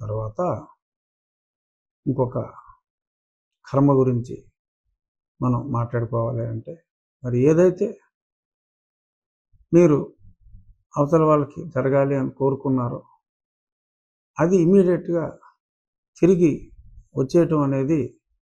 తర్వాత ఇంకొక కర్మ గురించి మనం మాట్లాడుకోవాలి అంటే మరి ఏదైతే మీరు అవతల వాళ్ళకి జరగాలి అని కోరుకున్నారో అది ఇమీడియట్గా తిరిగి వచ్చేయటం అనేది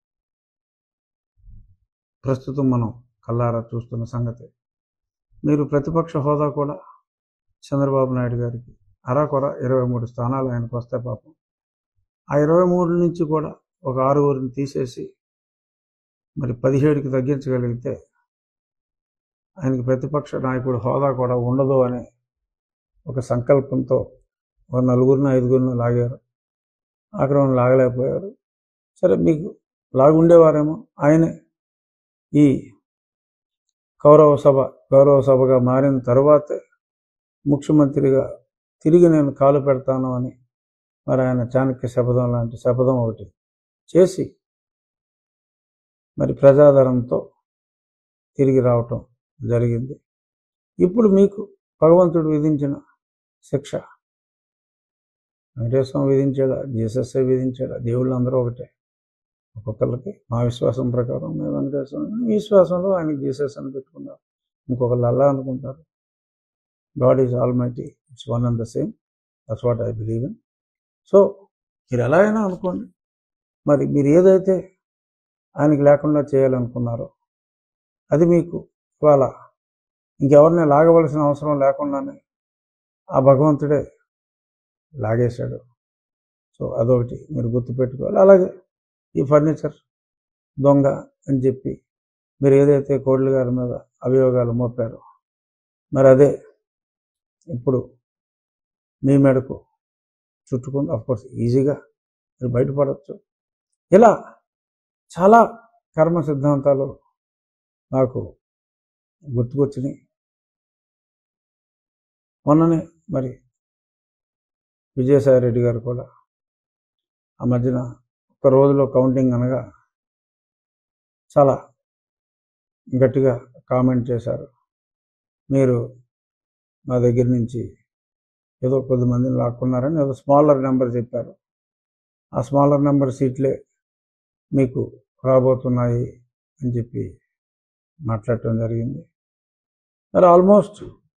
ప్రస్తుతం మనం కల్లారా చూస్తున్న సంగతి మీరు ప్రతిపక్ష హోదా కూడా చంద్రబాబు నాయుడు గారికి అరాకొర ఇరవై మూడు స్థానాలు ఆయనకు వస్తాయి పాపం ఆ ఇరవై మూడు నుంచి కూడా ఒక ఆరుగురిని తీసేసి మరి పదిహేడుకి తగ్గించగలిగితే ఆయనకి ప్రతిపక్ష నాయకుడు హోదా కూడా ఉండదు అనే ఒక సంకల్పంతో ఒక నలుగురిని ఐదుగురిని లాగారు అక్కడ వాళ్ళు లాగలేకపోయారు సరే మీకు లాగుండేవారేమో ఆయనే ఈ కౌరవ సభ గౌరవ సభగా మారిన తరువాతే ముఖ్యమంత్రిగా తిరిగి నేను కాలు పెడతాను అని మరి ఆయన చాణక్య శపథం లాంటి శపథం ఒకటి చేసి మరి ప్రజాదరంతో తిరిగి రావటం జరిగింది ఇప్పుడు మీకు భగవంతుడు విధించిన శిక్ష వెంకటేశ్వరం విధించాడా జీసస్ఏ విధించాడా దేవుళ్ళు అందరూ ఒకటే ఒక్కొక్కరికి మా విశ్వాసం ప్రకారం మేము వెంకటేశ్వరం మీ విశ్వాసంలో ఆయనకి జీసస్ అని పెట్టుకున్నారు ఇంకొకళ్ళు అల్లా అనుకుంటారు God is almighty it's one and the same that's what I believe in so మీరు ఎలా అయినా అనుకోండి మరి మీరు ఏదైతే ఆయనకి లేకుండా చేయాలనుకున్నారో అది మీకు ఇవాళ ఇంకెవరిని లాగవలసిన అవసరం లేకుండానే ఆ భగవంతుడే లాగేశాడు సో అదొకటి మీరు గుర్తుపెట్టుకోవాలి అలాగే ఈ ఫర్నిచర్ దొంగ అని చెప్పి మీరు ఏదైతే కోడ్ల గారి మీద అభియోగాలు మోపారో మరి అదే ఇప్పుడు మీ మెడకు చుట్టుకుంది అఫ్కోర్స్ ఈజీగా మీరు బయటపడవచ్చు ఇలా చాలా కర్మ సిద్ధాంతాలు నాకు గుర్తుకొచ్చినాయి మొన్ననే మరి విజయసాయి రెడ్డి గారు కూడా ఆ మధ్యన ఒక రోజులో కౌంటింగ్ అనగా చాలా గట్టిగా కామెంట్ చేశారు మీరు మా దగ్గర నుంచి ఏదో కొద్ది మందిని లాక్కున్నారని ఏదో స్మాలర్ నెంబర్ చెప్పారు ఆ స్మాలర్ నెంబర్ సీట్లే మీకు రాబోతున్నాయి అని చెప్పి మాట్లాడటం జరిగింది మరి ఆల్మోస్ట్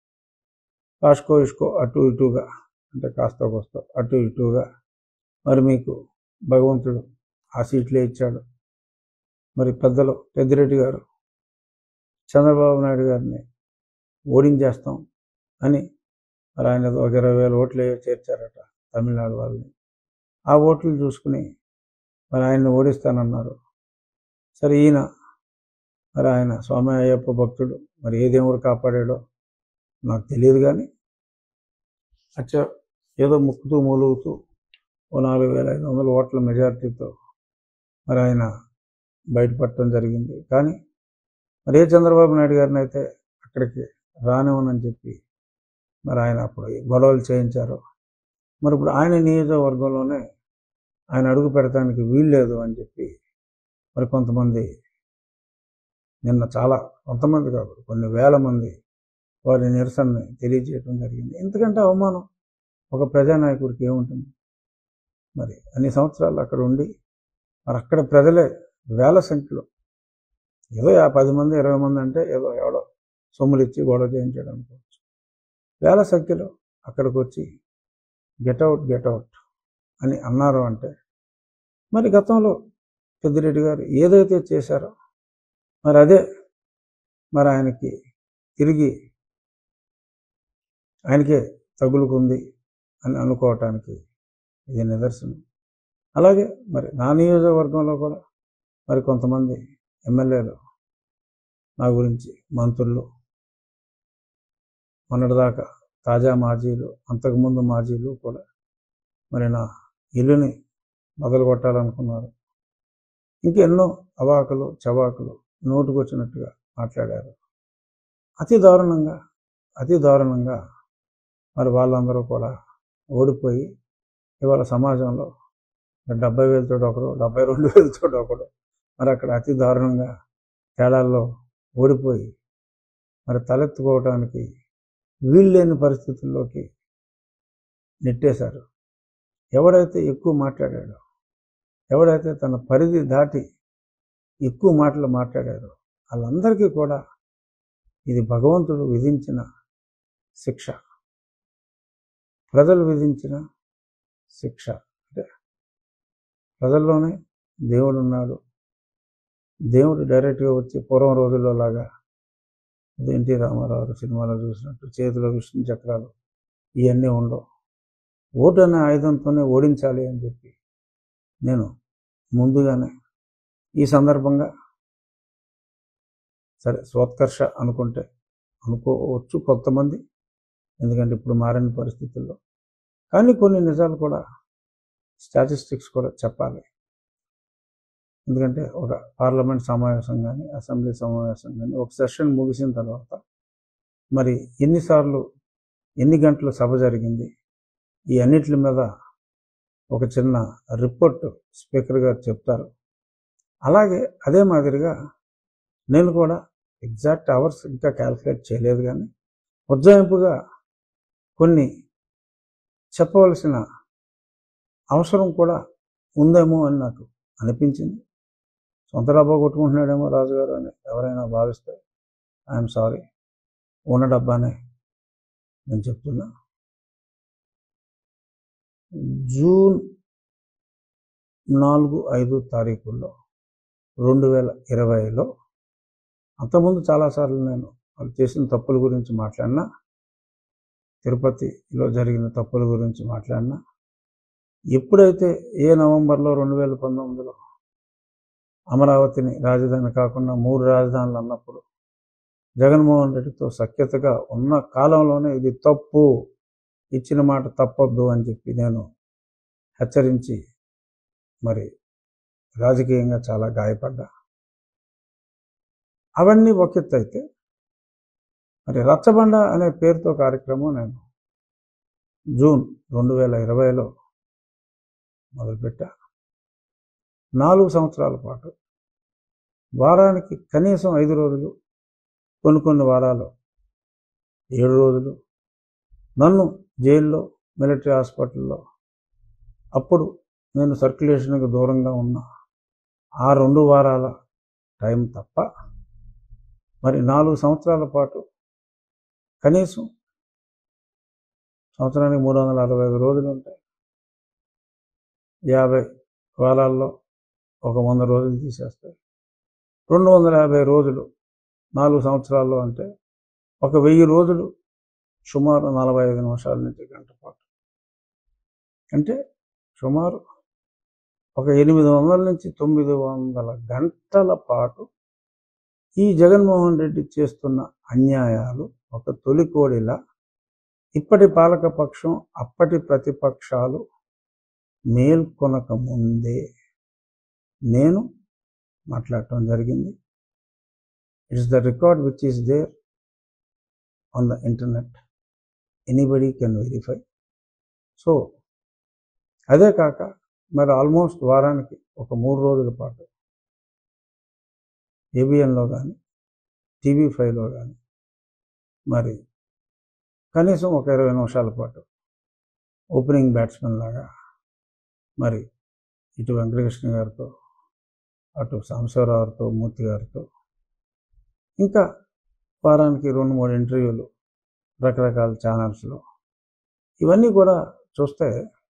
కాస్కో ఇష్కో అటు ఇటుగా అంటే కాస్త కోస్త అటు ఇటుగా మరి మీకు భగవంతుడు ఆ సీట్లే ఇచ్చాడు మరి పెద్దలు పెద్దిరెడ్డి గారు చంద్రబాబు నాయుడు గారిని ఓడించేస్తాం అని మరి ఆయన ఒక ఇరవై వేల ఓట్లు చేర్చారట తమిళనాడు వాళ్ళని ఆ ఓట్లు చూసుకుని మరి ఆయన్ని ఓడిస్తానన్నారు సరే ఈయన మరి ఆయన స్వామి అయ్యప్ప భక్తుడు మరి ఏ దేవుడు కాపాడాడో నాకు తెలియదు కానీ అచ్చా ఏదో ముక్కుతూ మూలుగుతూ ఓ నాలుగు వేల ఐదు వందల ఓట్ల మెజారిటీతో మరి ఆయన బయటపడటం జరిగింది కానీ మరి ఏ చంద్రబాబు నాయుడు గారిని అయితే అక్కడికి రానివ్వనని చెప్పి మరి ఆయన అప్పుడు గొడవలు చేయించారు మరి ఇప్పుడు ఆయన నియోజకవర్గంలోనే ఆయన అడుగు పెడటానికి వీల్లేదు అని చెప్పి మరి కొంతమంది నిన్న చాలా కొంతమంది కాదు కొన్ని వేల మంది వారి నిరసనని తెలియజేయడం జరిగింది ఎందుకంటే అవమానం ఒక ప్రజానాయకుడికి ఏముంటుంది మరి అన్ని సంవత్సరాలు అక్కడ ఉండి మరి అక్కడ ప్రజలే వేల సంఖ్యలో ఏదో యా పది మంది ఇరవై మంది అంటే ఏదో ఎవడో సొమ్ములు ఇచ్చి గొడవ చేయించాడు అనుకోవచ్చు వేల సంఖ్యలో అక్కడికి వచ్చి గెట్ అవుట్ గెట్ అవుట్ అని అన్నారు అంటే మరి గతంలో పెద్దిరెడ్డి గారు ఏదైతే చేశారో మరి అదే మరి ఆయనకి తిరిగి ఆయనకే తగులుకుంది అని అనుకోవటానికి ఇది నిదర్శనం అలాగే మరి నా నియోజకవర్గంలో కూడా మరి కొంతమంది ఎమ్మెల్యేలు నా గురించి మంత్రులు మొన్నటిదాకా తాజా మాజీలు అంతకుముందు మాజీలు కూడా మరి నా ఇల్లుని మొదలు కొట్టాలనుకున్నారు ఇంకెన్నో అవాకులు చవాకులు నోటుకొచ్చినట్టుగా మాట్లాడారు అతి దారుణంగా అతి దారుణంగా మరి వాళ్ళందరూ కూడా ఓడిపోయి ఇవాళ సమాజంలో డెబ్బై వేలతో ఒకడు డెబ్బై రెండు వేలతో ఒకడు మరి అక్కడ అతి దారుణంగా తేడాల్లో ఓడిపోయి మరి తలెత్తుకోవడానికి వీల్లేని పరిస్థితుల్లోకి నెట్టేశారు ఎవడైతే ఎక్కువ మాట్లాడాడో ఎవడైతే తన పరిధి దాటి ఎక్కువ మాటలు మాట్లాడారో వాళ్ళందరికీ కూడా ఇది భగవంతుడు విధించిన శిక్ష ప్రజలు విధించిన శిక్ష అంటే ప్రజల్లోనే దేవుడు ఉన్నాడు దేవుడు డైరెక్ట్గా వచ్చి పూర్వం రోజుల్లో లాగా ఎన్టీ రామారావు సినిమాలో చూసినట్టు చేతిలో విష్ణు చక్రాలు ఇవన్నీ ఉండవు ఓటు అనే ఆయుధంతోనే ఓడించాలి అని చెప్పి నేను ముందుగానే ఈ సందర్భంగా సరే స్వోత్కర్ష అనుకుంటే అనుకోవచ్చు కొంతమంది ఎందుకంటే ఇప్పుడు మారిన పరిస్థితుల్లో కానీ కొన్ని నిజాలు కూడా స్టాటిస్టిక్స్ కూడా చెప్పాలి ఎందుకంటే ఒక పార్లమెంట్ సమావేశం కానీ అసెంబ్లీ సమావేశం కానీ ఒక సెషన్ ముగిసిన తర్వాత మరి ఎన్నిసార్లు ఎన్ని గంటలు సభ జరిగింది ఈ అన్నిటి మీద ఒక చిన్న రిపోర్ట్ స్పీకర్ గారు చెప్తారు అలాగే అదే మాదిరిగా నేను కూడా ఎగ్జాక్ట్ అవర్స్ ఇంకా క్యాల్కులేట్ చేయలేదు కానీ ఉజ్జాయింపుగా కొన్ని చెప్పవలసిన అవసరం కూడా ఉందేమో అని నాకు అనిపించింది సొంత డబ్బా కొట్టుకుంటున్నాడేమో రాజుగారు అని ఎవరైనా భావిస్తే ఐఎమ్ సారీ ఉన్న డబ్బానే నేను చెప్తున్నా జూన్ నాలుగు ఐదు తారీఖుల్లో రెండు వేల ఇరవైలో అంతకుముందు చాలాసార్లు నేను వాళ్ళు చేసిన తప్పుల గురించి మాట్లాడినా తిరుపతిలో జరిగిన తప్పుల గురించి మాట్లాడినా ఎప్పుడైతే ఏ నవంబర్లో రెండు వేల పంతొమ్మిదిలో అమరావతిని రాజధాని కాకుండా మూడు రాజధానులు అన్నప్పుడు జగన్మోహన్ రెడ్డితో సఖ్యతగా ఉన్న కాలంలోనే ఇది తప్పు ఇచ్చిన మాట తప్పొద్దు అని చెప్పి నేను హెచ్చరించి మరి రాజకీయంగా చాలా గాయపడ్డా అవన్నీ ఒక ఎత్తు అయితే మరి రచ్చబండ అనే పేరుతో కార్యక్రమం నేను జూన్ రెండు వేల ఇరవైలో మొదలుపెట్టా నాలుగు సంవత్సరాల పాటు వారానికి కనీసం ఐదు రోజులు కొన్ని కొన్ని వారాలు ఏడు రోజులు నన్ను జైల్లో మిలిటరీ హాస్పిటల్లో అప్పుడు నేను సర్క్యులేషన్కి దూరంగా ఉన్న ఆ రెండు వారాల టైం తప్ప మరి నాలుగు సంవత్సరాల పాటు కనీసం సంవత్సరానికి మూడు వందల అరవై ఐదు రోజులు ఉంటాయి యాభై వారాల్లో ఒక వంద రోజులు తీసేస్తాయి రెండు వందల యాభై రోజులు నాలుగు సంవత్సరాల్లో అంటే ఒక వెయ్యి రోజులు సుమారు నలభై ఐదు నిమిషాల నుంచి గంట పాటు అంటే సుమారు ఒక ఎనిమిది వందల నుంచి తొమ్మిది వందల గంటల పాటు ఈ జగన్మోహన్ రెడ్డి చేస్తున్న అన్యాయాలు ఒక తొలికోడిలా ఇప్పటి పాలకపక్షం అప్పటి ప్రతిపక్షాలు మేల్కొనక ముందే నేను మాట్లాడటం జరిగింది it's the record which is there on the internet anybody can verify so అదే కాక మరి ఆల్మోస్ట్ వారానికి ఒక మూడు రోజుల పాటు ఏబిఎన్లో కానీ టీవీ ఫైవ్లో కానీ మరి కనీసం ఒక ఇరవై నిమిషాల పాటు ఓపెనింగ్ బ్యాట్స్మెన్ లాగా మరి ఇటు వెంకటకృష్ణ గారితో అటు సాంబశివరావుతో మూర్తి గారితో ఇంకా వారానికి రెండు మూడు ఇంటర్వ్యూలు రకరకాల ఛానల్స్లో ఇవన్నీ కూడా చూస్తే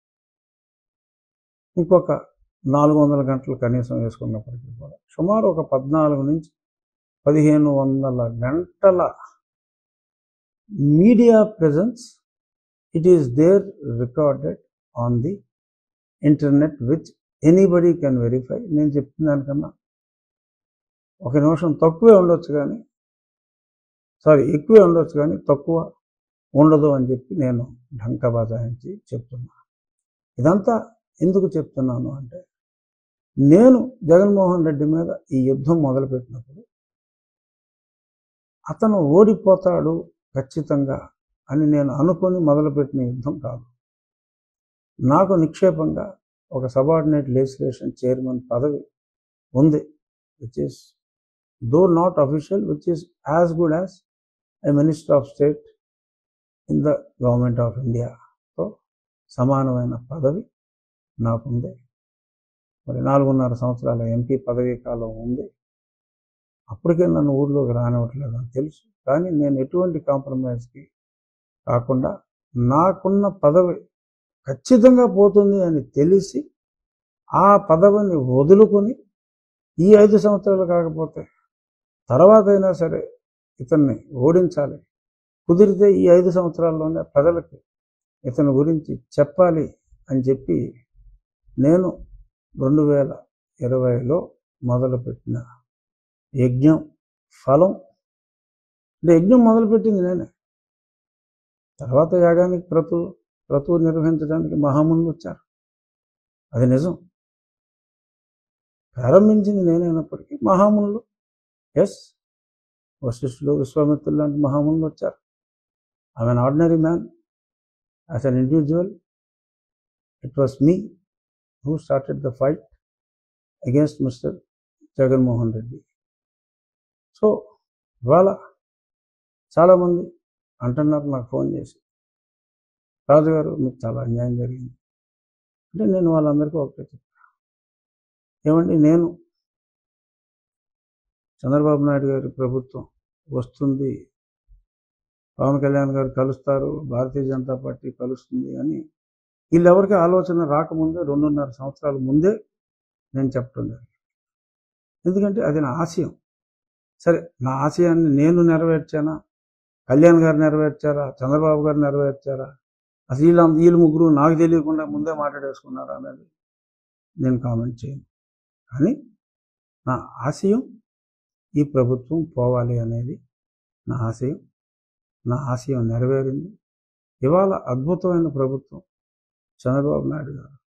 ఇంకొక నాలుగు వందల గంటలు కనీసం వేసుకున్నప్పటికీ కూడా సుమారు ఒక పద్నాలుగు నుంచి పదిహేను వందల గంటల media presence it is there recorded on the internet which anybody can verify నేను చెప్తున్న దానికన్నా ఒక నిమిషం తక్కువే ఉండొచ్చు కానీ సారీ ఎక్కువే ఉండొచ్చు కానీ తక్కువ ఉండదు అని చెప్పి నేను ఢంకా బజాయించి చెప్తున్నా ఇదంతా ఎందుకు చెప్తున్నాను అంటే నేను జగన్మోహన్ రెడ్డి మీద ఈ యుద్ధం మొదలుపెట్టినప్పుడు అతను ఓడిపోతాడు ఖచ్చితంగా అని నేను అనుకొని మొదలుపెట్టిన యుద్ధం కాదు నాకు నిక్షేపంగా ఒక సబార్డినేట్ లెజిస్లేషన్ చైర్మన్ పదవి ఉంది which is though not official which is as good as a minister of state in the government of ఇండియాతో సమానమైన పదవి నాకుంది మరి నాలుగున్నర సంవత్సరాల ఎంపీ పదవీ కాలం ఉంది అప్పటికే నన్ను ఊర్లోకి రానివ్వట్లేదు అని తెలుసు కానీ నేను ఎటువంటి కాంప్రమైజ్కి కాకుండా నాకున్న పదవి ఖచ్చితంగా పోతుంది అని తెలిసి ఆ పదవిని వదులుకొని ఈ ఐదు సంవత్సరాలు కాకపోతే తర్వాత అయినా సరే ఇతన్ని ఓడించాలి కుదిరితే ఈ ఐదు సంవత్సరాల్లోనే ప్రజలకి ఇతని గురించి చెప్పాలి అని చెప్పి నేను రెండు వేల ఇరవైలో మొదలుపెట్టిన యజ్ఞం ఫలం అంటే యజ్ఞం మొదలుపెట్టింది నేనే తర్వాత యాగానికి క్రతు క్రతువు నిర్వహించడానికి మహామునులు వచ్చారు అది నిజం ప్రారంభించింది నేనైనప్పటికీ మహామునులు ఎస్ వశిష్ఠులు విశ్వామిత్రులు లాంటి మహామునులు వచ్చారు I an ordinary man as an individual it was me who started the fight against mister Jaganmohan Reddy so ఇవాళ చాలామంది అంటున్నారు నాకు ఫోన్ చేసి రాజుగారు మీకు చాలా అన్యాయం జరిగింది అంటే నేను వాళ్ళందరికీ ఒకటే చెప్పాను ఏమండి నేను చంద్రబాబు నాయుడు గారి ప్రభుత్వం వస్తుంది పవన్ కళ్యాణ్ గారు కలుస్తారు భారతీయ జనతా పార్టీ కలుస్తుంది అని వీళ్ళెవరికి ఆలోచన రాకముందే రెండున్నర సంవత్సరాల ముందే నేను చెప్పడం జరిగింది ఎందుకంటే అది నా ఆశయం సరే నా ఆశయాన్ని నేను నెరవేర్చానా కళ్యాణ్ గారు నెరవేర్చారా చంద్రబాబు గారు నెరవేర్చారా అసలు వీళ్ళ వీళ్ళు ముగ్గురు నాకు తెలియకుండా ముందే మాట్లాడేసుకున్నారా అనేది నేను కామెంట్ చేయను కానీ నా ఆశయం ఈ ప్రభుత్వం పోవాలి అనేది నా ఆశయం నా ఆశయం నెరవేరింది ఇవాళ అద్భుతమైన ప్రభుత్వం చంద్రబాబు నాయుడు గారు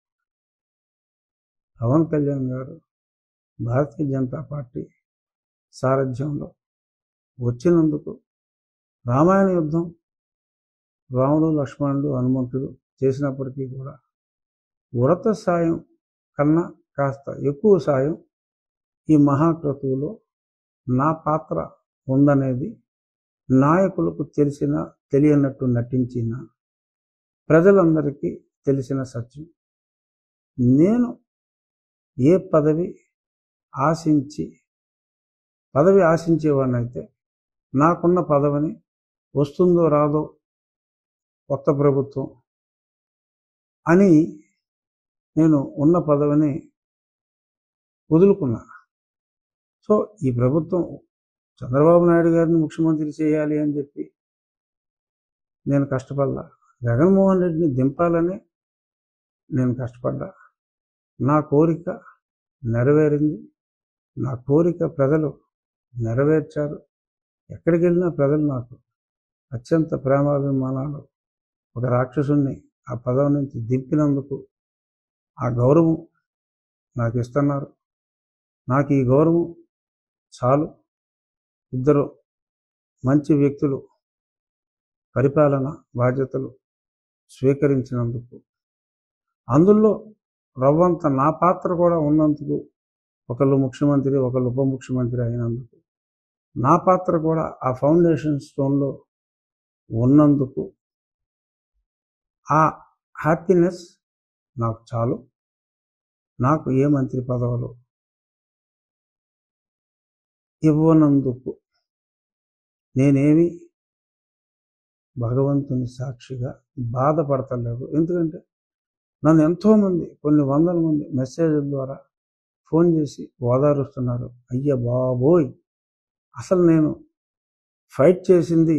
పవన్ కళ్యాణ్ గారు భారతీయ జనతా పార్టీ సారథ్యంలో వచ్చినందుకు రామాయణ యుద్ధం రాముడు లక్ష్మణుడు హనుమంతుడు చేసినప్పటికీ కూడా ఉరత సాయం కన్నా కాస్త ఎక్కువ సాయం ఈ మహాక్రతువులో నా పాత్ర ఉందనేది నాయకులకు తెలిసిన తెలియనట్టు నటించిన ప్రజలందరికీ తెలిసిన సత్యం నేను ఏ పదవి ఆశించి పదవి ఆశించేవాడినైతే నాకున్న పదవిని వస్తుందో రాదో కొత్త ప్రభుత్వం అని నేను ఉన్న పదవిని వదులుకున్నా సో ఈ ప్రభుత్వం చంద్రబాబు నాయుడు గారిని ముఖ్యమంత్రి చేయాలి అని చెప్పి నేను కష్టపడ్డా జగన్మోహన్ రెడ్డిని దింపాలని నేను కష్టపడ్డా నా కోరిక నెరవేరింది నా కోరిక ప్రజలు నెరవేర్చారు ఎక్కడికి వెళ్ళినా ప్రజలు నాకు అత్యంత ప్రేమాభిమానాలు ఒక రాక్షసుణ్ణి ఆ పదవి నుంచి దింపినందుకు ఆ గౌరవం నాకు ఇస్తున్నారు నాకు ఈ గౌరవం చాలు ఇద్దరు మంచి వ్యక్తులు పరిపాలన బాధ్యతలు స్వీకరించినందుకు అందులో రవ్వంత నా పాత్ర కూడా ఉన్నందుకు ఒకళ్ళు ముఖ్యమంత్రి ఒకళ్ళు ఉప ముఖ్యమంత్రి అయినందుకు నా పాత్ర కూడా ఆ ఫౌండేషన్ స్టోన్లో ఉన్నందుకు ఆ హ్యాపీనెస్ నాకు చాలు నాకు ఏ మంత్రి పదవులు ఇవ్వనందుకు నేనేమి భగవంతుని సాక్షిగా బాధపడతలేదు ఎందుకంటే నన్ను ఎంతోమంది కొన్ని వందల మంది మెసేజ్ల ద్వారా ఫోన్ చేసి ఓదారుస్తున్నారు అయ్య బాబోయ్ అసలు నేను ఫైట్ చేసింది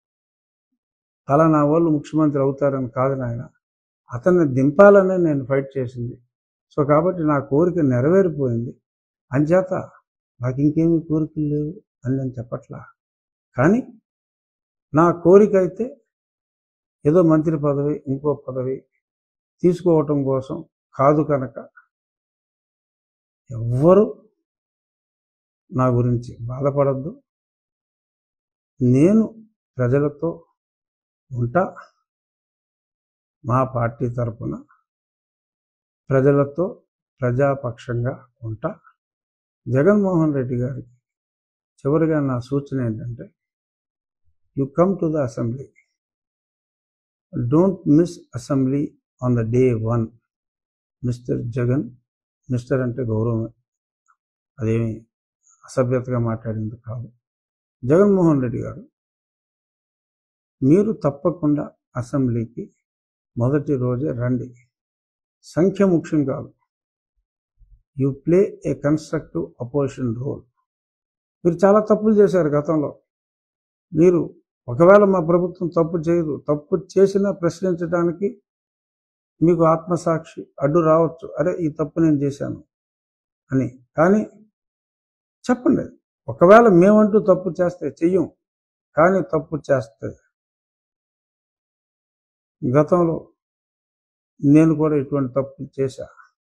ఫలానా వాళ్ళు ముఖ్యమంత్రి అవుతారని కాదు నాయన అతన్ని దింపాలనే నేను ఫైట్ చేసింది సో కాబట్టి నా కోరిక నెరవేరిపోయింది అంచేత నాకు ఇంకేమీ కోరికలు లేవు అని నేను చెప్పట్లా కానీ నా కోరిక అయితే ఏదో మంత్రి పదవి ఇంకో పదవి తీసుకోవటం కోసం కాదు కనుక ఎవ్వరు నా గురించి బాధపడద్దు నేను ప్రజలతో ఉంటా మా పార్టీ తరపున ప్రజలతో ప్రజాపక్షంగా ఉంటా జగన్మోహన్ రెడ్డి గారికి చివరిగా నా సూచన ఏంటంటే you come to the assembly don't miss assembly on the day one mister Jagan mister అంటే గౌరవం అదేమి అసభ్యతగా మాట్లాడింది కాదు జగన్మోహన్ రెడ్డి గారు మీరు తప్పకుండా అసెంబ్లీకి మొదటి రోజే రండి సంఖ్య ముఖ్యం కాదు you play a constructive opposition role మీరు చాలా తప్పులు చేశారు గతంలో మీరు ఒకవేళ మా ప్రభుత్వం తప్పు చేయదు తప్పు చేసినా ప్రశ్నించడానికి మీకు ఆత్మసాక్షి అడ్డు రావచ్చు అరే ఈ తప్పు నేను చేశాను అని కానీ చెప్పండి ఒకవేళ మేమంటూ తప్పు చేస్తే చెయ్యం కానీ తప్పు చేస్తే గతంలో నేను కూడా ఇటువంటి తప్పు చేశా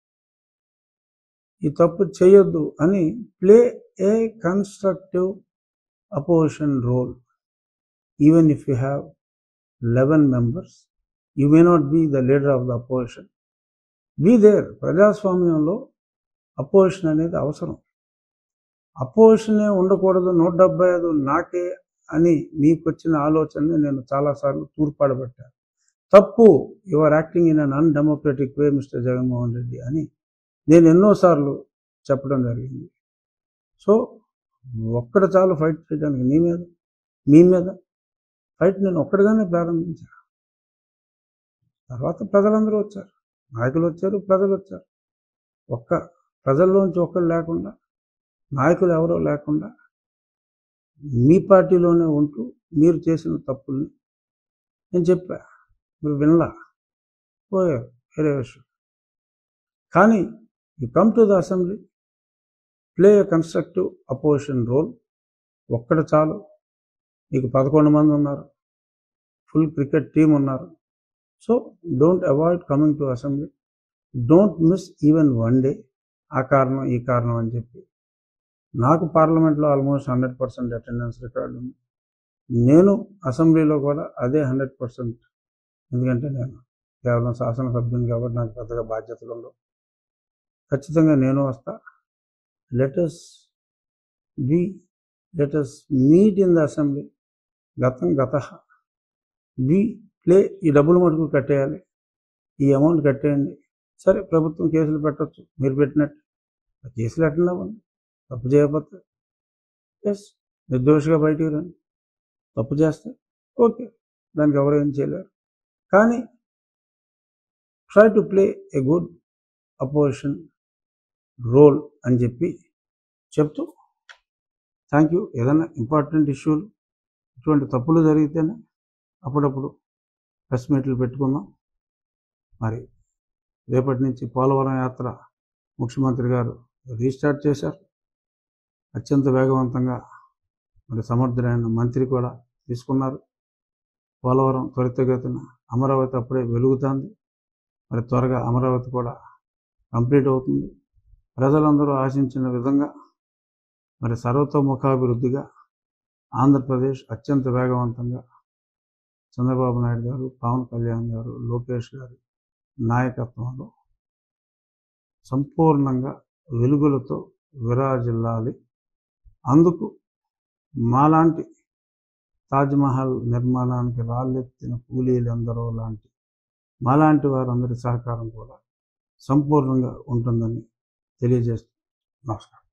ఈ తప్పు చేయొద్దు అని play a constructive opposition role even if you have eleven members you may not be the leader of the opposition be there ప్రజాస్వామ్యంలో అపోజిషన్ అనేది అవసరం అపోజిషనే ఉండకూడదు నూట డెబ్బై ఐదు నాకే అని మీకు వచ్చిన ఆలోచనని నేను చాలాసార్లు తూర్పాడబట్టాను తప్పు you are acting in an undemocratic way mister Jaganmohan Reddy అని నేను ఎన్నోసార్లు చెప్పడం జరిగింది సో ఒక్కడ చాలు ఫైట్ చేయడానికి నీ మీద మీ మీద ఫైట్ నేను ఒక్కడిగానే ప్రారంభించా తర్వాత ప్రజలందరూ వచ్చారు నాయకులు వచ్చారు ప్రజలు వచ్చారు ఒక్క ప్రజల్లోంచి ఒక్కరు లేకుండా నాయకులు ఎవరో లేకుండా మీ పార్టీలోనే ఉంటూ మీరు చేసిన తప్పుల్ని నేను చెప్పా మీరు వినలా పోయారు వేరే విషయం కానీ you come to the assembly play a constructive opposition role ఒక్కడ చాలు మీకు పదకొండు మంది ఉన్నారు ఫుల్ క్రికెట్ టీం ఉన్నారు so don't avoid coming to assembly don't miss even one day ఆ కారణం ఈ కారణం అని చెప్పి నాకు పార్లమెంట్లో almost hundred percent attendance record ఉంది నేను అసెంబ్లీలో కూడా అదే హండ్రెడ్ పర్సెంట్ ఎందుకంటే నేను కేవలం శాసనసభ్యుని కాబట్టి నాకు పెద్దగా బాధ్యతలు ఉండవు ఖచ్చితంగా నేను వస్తా let's be let's meet in the assembly గతం గత బి ప్లే ఈ డబ్బులు మటుకు కట్టేయాలి ఈ అమౌంట్ కట్టేయండి సరే ప్రభుత్వం కేసులు పెట్టచ్చు మీరు పెట్టినట్టు ఆ కేసులు అటెండ్ అవ్వండి తప్పు చేయకపోతే ఎస్ నిర్దోషిగా బయటికి రండి తప్పు చేస్తే ఓకే దానికి ఎవరు ఏం చేయలేరు కానీ try to play a good opposition role అని చెప్పి చెప్తూ థ్యాంక్ యూ ఏదైనా ఇంపార్టెంట్ ఇష్యూలు ఇటువంటి తప్పులు జరిగితేనే అప్పుడప్పుడు ప్రెస్ మీట్లు పెట్టుకుందాం మరి రేపటి నుంచి పోలవరం యాత్ర ముఖ్యమంత్రి గారు రీస్టార్ట్ చేశారు అత్యంత వేగవంతంగా మరి సమర్థుడైన మంత్రి కూడా తీసుకున్నారు పోలవరం త్వరితగతిన అమరావతి అప్పుడే వెలుగుతుంది మరి త్వరగా అమరావతి కూడా కంప్లీట్ అవుతుంది ప్రజలందరూ ఆశించిన విధంగా మరి సర్వతోముఖాభివృద్ధిగా ఆంధ్రప్రదేశ్ అత్యంత వేగవంతంగా చంద్రబాబు నాయుడు గారు పవన్ కళ్యాణ్ గారు లోకేష్ గారి నాయకత్వంలో సంపూర్ణంగా వెలుగులతో విరాజిల్లాలి అందుకు మాలాంటి తాజ్మహల్ నిర్మాణానికి రాళ్ళెత్తిన కూలీలందరూ లాంటి మాలాంటి వారందరి సహకారం కూడా సంపూర్ణంగా ఉంటుందని తెలియజేస్తూ నమస్కారం